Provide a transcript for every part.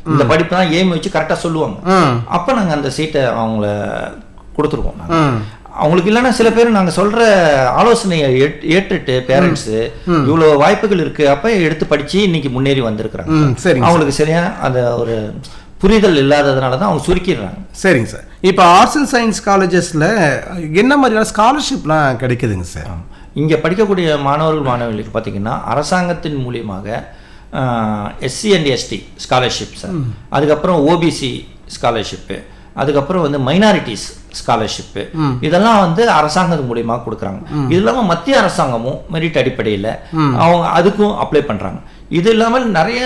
இந்த படிப்பு தான் எய்ம் வச்சு கரெக்டா சொல்லுவாங்க ம் அப்ப நாங்க அந்த சீட்டை அவங்கள கொடுத்துருவோம் நாங்க. ம் அவங்களுக்கு இல்லைன்னா சில பேர் நாங்க சொல்ற ஆலோசனையை ஏற்- ஏற்றுட்டு பேரண்ட்ஸ் இவ்வளவு வாய்ப்புகள் இருக்கு அப்ப எடுத்து படிச்சு இன்னைக்கு முன்னேறி வந்திருக்கிறாங்க ம் சரிங்க அவங்களுக்கு சரியா அந்த ஒரு புரிதல் இல்லாததுனால தான் அவங்க சுருக்கிடுறாங்க சரிங்க சார் இப்போ ஆர்ட்ஸ் அண்ட் சயின்ஸ் காலேஜஸில் என்ன மாதிரியான ஸ்காலர்ஷிப்லாம் கிடைக்குதுங்க சார் இங்க படிக்கக்கூடிய மாணவர்கள் மாணவிகளுக்கு பார்த்தீங்கன்னா அரசாங்கத்தின் மூலியமாக SC and ST scholarship sir அதுக்கப்புறம் ஓபிசி ஸ்காலர்ஷிப்பு அதுக்கப்புறம் வந்து மைனாரிட்டிஸ் ஸ்காலர்ஷிப்பு இதெல்லாம் வந்து அரசாங்கத்து மூலியமா கொடுக்குறாங்க இது இல்லாம மத்திய அரசாங்கமும் மெரிட் அடிப்படையில் அவங்க அதுக்கும் அப்ளை பண்றாங்க இது இல்லாமல் நிறைய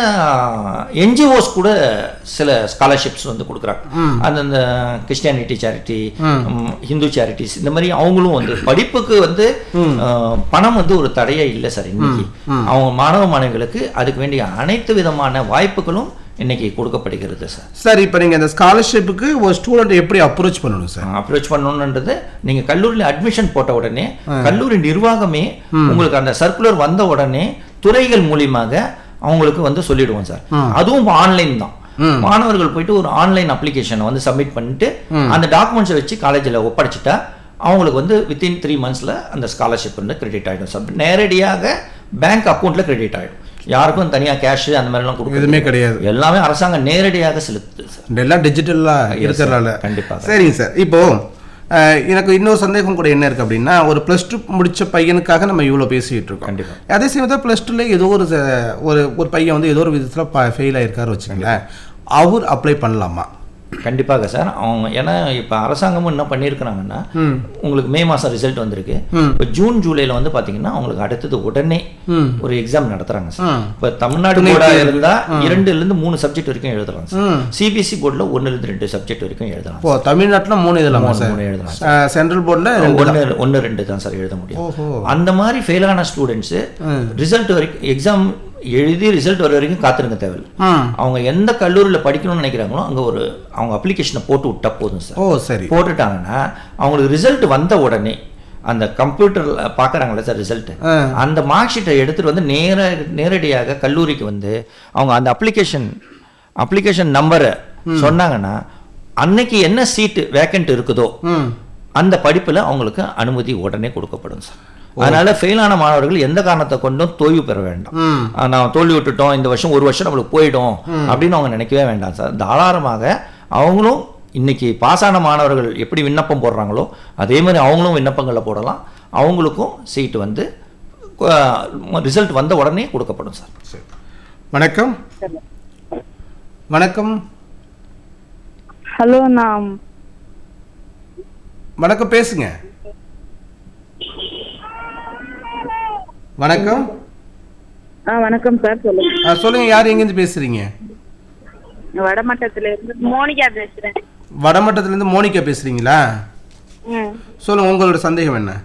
என்ஜிஓஸ் கூட சில ஸ்காலர்ஷிப்ஸ் வந்து கொடுக்குறாங்க அந்தந்த கிறிஸ்டியானிட்டி சேரிட்டி ஹிந்து சேரிட்டிஸ் இந்த மாதிரி அவங்களும் வந்து படிப்புக்கு வந்து அஹ், பணம் வந்து ஒரு தடையே இல்லை சார் இன்னைக்கு அவங்க மாணவ மாணவிகளுக்கு அதுக்கு வேண்டிய அனைத்து விதமான வாய்ப்புகளும் இன்னைக்கு கொடுக்கப்படுகிறது சார் சார் இப்போ நீங்கள் இந்த ஸ்காலர்ஷிப்புக்கு ஒரு ஸ்டூடெண்ட் எப்படி அப்ரோச் பண்ணணும் சார் அப்ரோச் பண்ணணுன்றது நீங்க கல்லூரியில் அட்மிஷன் போட்ட உடனே கல்லூரி நிர்வாகமே உங்களுக்கு அந்த சர்க்குலர் வந்த உடனே துறைகள் மூலியமாக அவங்களுக்கு வந்து சொல்லிடுவோம் சார் அதுவும் ஆன்லைன் தான் மாணவர்கள் போயிட்டு ஒரு ஆன்லைன் அப்ளிகேஷனை வந்து சப்மிட் பண்ணிட்டு அந்த டாக்குமெண்ட்ஸை வச்சு காலேஜில் ஒப்படைச்சிட்டா அவங்களுக்கு வந்து வித்தின் த்ரீ மந்த்ஸில் அந்த ஸ்காலர்ஷிப் வந்து கிரெடிட் ஆகிடும் சார் நேரடியாக பேங்க் அக்கௌண்ட்டில் கிரெடிட் ஆகிடும் யாருக்கும் தனியாக கேஷ் அந்த மாதிரிலாம் கொடுக்க எதுவுமே கிடையாது எல்லாமே அரசாங்கம் நேரடியாக செலுத்துது சார் எல்லாம் டிஜிட்டலாக இருக்கிறனால கண்டிப்பா சரிங்க சார் இப்போ அஹ், எனக்கு இன்னொரு சந்தேகம் கூட என்ன இருக்கு அப்படின்னா ஒரு ப்ளஸ் டூ முடிச்ச பையனுக்காக நம்ம இவ்வளோ பேசிட்டு இருக்கோம் கண்டிப்பா அதே சமயத்தில் ப்ளஸ் டூல ஏதோ ஒரு ச- ஒரு ஒரு பையன் வந்து ஏதோ ஒரு விதத்தில் ஃபெயில் ஆயிருக்காரு வச்சுக்கோங்களேன் அவர் அப்ளை பண்ணலாமா கண்டிப்பாக சார் அவங்க ஏன்னா இப்போ அரசாங்கமும் என்ன பண்ணியிருக்கிறாங்கன்னா ம் உங்களுக்கு மே மாதம் ரிசல்ட் வந்திருக்கு ம். இப்போ ஜூன் ஜூலைல வந்து பார்த்தீங்கன்னா அவங்களுக்கு அடுத்தது உடனே ம் ஒரு எக்ஸாம் நடத்துறாங்க சார் ம். இப்போ தமிழ்நாடு போர்டா இருந்தா இரண்டுல இருந்து மூணு சப்ஜெக்ட் வரைக்கும் எழுதலாம் சார் ம் சிபிஎஸ்சி போர்டில் ஒண்ணுல இருந்து ரெண்டு சப்ஜெக்ட் வரைக்கும் எழுதலாம் இப்போ தமிழ்நாட்டில் மூணு இதெல்லாமா மூணு சார் மூணு எழுதலாம் சென்ட்ரல் போர்டில் ரெண்டு ஒன்று ஒன்று ரெண்டு தான் சார் எழுத முடியும் ஓஹோ அந்த மாதிரி ஃபெயிலான ஸ்டூடெண்ட்ஸு ம். ரிசல்ட் வரைக்கும் எக்ஸாம் எழுதி ரிசல்ட் வர வரைக்கும் காத்திருங்க தேவையில்லை ம் அவங்க எந்த கல்லூரியில் படிக்கணும்னு நினைக்கிறாங்களோ அங்க ஒரு அவங்க அப்ளிகேஷனை போட்டு விட்டா போதும் சார் ஓ சரி போட்டுட்டாங்கன்னா அவங்களுக்கு ரிசல்ட் வந்த உடனே அந்த கம்ப்யூட்டரில் பார்க்குறாங்களே சார் ரிசல்ட் ஆ அந்த மார்க் ஷீட்டை எடுத்துட்டு வந்து நேர நேரடியாக கல்லூரிக்கு வந்து அவங்க அந்த அப்ளிகேஷன் அப்ளிகேஷன் நம்பரை சொன்னாங்கன்னா அன்னைக்கு என்ன சீட்டு வேக்கண்ட் இருக்குதோ ம் அந்த படிப்புல அவங்களுக்கு அனுமதி உடனே கொடுக்கப்படும் சார் அதனால ஃபெயிலான மாணவர்கள் எந்த காரணத்தை கொண்டும் தோய்வு பெற வேண்டாம் ம் ஆ, நான் தோல்வி விட்டுட்டோம் இந்த வருஷம் ஒரு வருஷம் நம்மளுக்கு போயிடும் அப்படின்னு அவங்க நினைக்கவே வேண்டாம் சார் தாராளமாக அவங்களும் இன்னைக்கு பாஸ் ஆன மாணவர்கள் எப்படி விண்ணப்பம் போடுறாங்களோ அதே மாதிரி அவங்களும் விண்ணப்பங்களை போடலாம் அவங்களுக்கும் சீட்டு வந்து ரிசல்ட் வந்த உடனே கொடுக்கப்படும் சார் சரி வணக்கம் வணக்கம் ஹலோ நான் வணக்கம் பேசுங்க வணக்கம் ஆ வணக்கம் சார் சொல்லுங்க ஆ, சொல்லுங்க யார் எங்கேருந்து பேசுறீங்க வடமட்டத்துல இருந்து மோனிகா பேசுறேன் வடமட்டத்துலேருந்து மோனிகா பேசுறீங்களா ம் சொல்லுங்க உங்களோட சந்தேகம் என்ன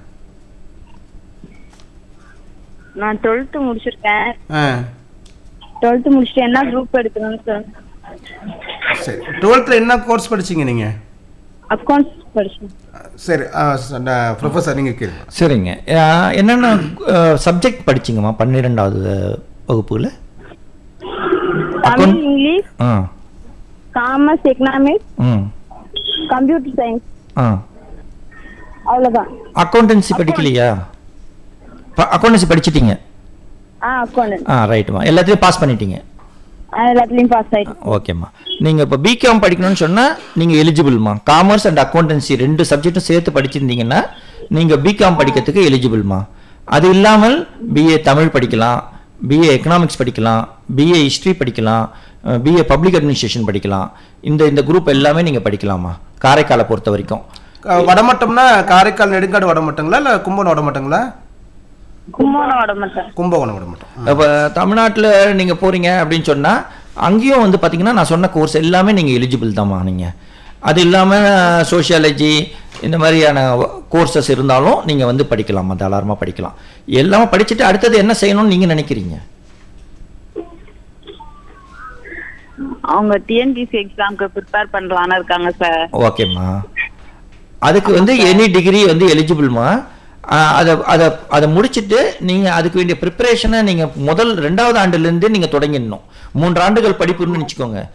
நான் டுவெல்த்து முடிச்சிருக்கேன் ஆ டுவெல்த்து முடிச்சுட்டு என்ன குரூப் எடுக்கணும்னு சார் சரி டுவெல்த்தில் என்ன கோர்ஸ் படிச்சீங்க நீங்கள் அக்கௌண்ட்ஸ் படிச்சேன் சரி ப்ரொஃபஸர் நீங்கள் கேளுங்க சரிங்க அஹ், என்னென்ன சப்ஜெக்ட் படிச்சீங்கம்மா பன்னிரெண்டாவது வகுப்புல தமிழ் இங்கிலீஷ் ஆ காமர்ஸ் எக்கனாமிக்ஸ் ம் கம்ப்யூட்டர் சயின்ஸ் ஆ அவ்வளோதான் அக்கௌண்டன்சி படிக்கலையா அக்கௌண்டன்சி படிச்சிட்டீங்க ஆ அக்கௌண்ட் ஆ ரைட்டுமா எல்லாத்துலேயும் பாஸ் பண்ணிட்டீங்க எல்லாத்துலேயும் பாஸ் ஆயிட்டேன் ஓகேம்மா நீங்கள் இப்போ பிகாம் படிக்கணும்னு சொன்னால் நீங்கள் எலிஜிபிள்மா காமர்ஸ் அண்ட் அக்கௌண்டன்சி ரெண்டு சப்ஜெக்ட்டும் சேர்த்து படிச்சிருந்தீங்கன்னா நீங்கள் பிகாம் படிக்கிறதுக்கு எலிஜிபிள்மா அது இல்லாமல் பிஏ தமிழ் படிக்கலாம் பிஏ எக்கனாமிக்ஸ் படிக்கலாம் பிஏ ஹிஸ்ட்ரி படிக்கலாம் பிஏ பப்ளிக் அட்மினிஸ்ட்ரேஷன் படிக்கலாம் இந்த இந்த குரூப் எல்லாமே நீங்கள் படிக்கலாமா காரைக்காலை பொறுத்த வரைக்கும் அஹ், வடமட்டம்னா காரைக்கால் நெடுங்காடு வடமட்டங்களா இல்லை கும்பகோணம் வடமட்டங்களா கும்போணம் வடமட்டம் கும்பகோணம் வடமட்டம் இப்போ தமிழ்நாட்டில் நீங்கள் போகிறீங்க அப்படின்னு சொன்னால் அங்கேயும் வந்து பார்த்தீங்கன்னா நான் சொன்ன கோர்ஸ் எல்லாமே நீங்கள் எலிஜிபிள் தான்மா நீங்கள் அது இல்லாமல் சோஷியாலஜி இந்த மாதிரியான கோர்சஸ் இருந்தாலும் நீங்கள் வந்து படிக்கலாமா தாராளமாக படிக்கலாம் எல்லாமே படிச்சுட்டு அடுத்தது என்ன செய்யணும்னு நீங்கள் நினைக்கிறீங்க அவங்க டிஎன்பிசி எக்ஸாம்க்கு ப்ரிப்பேர் பண்ணலான்னு இருக்காங்க சார் ஓகேம்மா அதுக்கு வந்து எனி டிகிரி வந்து எலிஜிபிள்மா அதை அதை அதை முடிச்சுட்டு நீங்கள் அதுக்கு வேண்டிய ப்ரிப்பரேஷனை நீங்கள் முதல் ரெண்டாவது ஆண்டுலேருந்து நீங்கள் தொடங்கிடணும் மூன்று ஆண்டுகள் படிப்புன்னு வச்சுக்கோங்க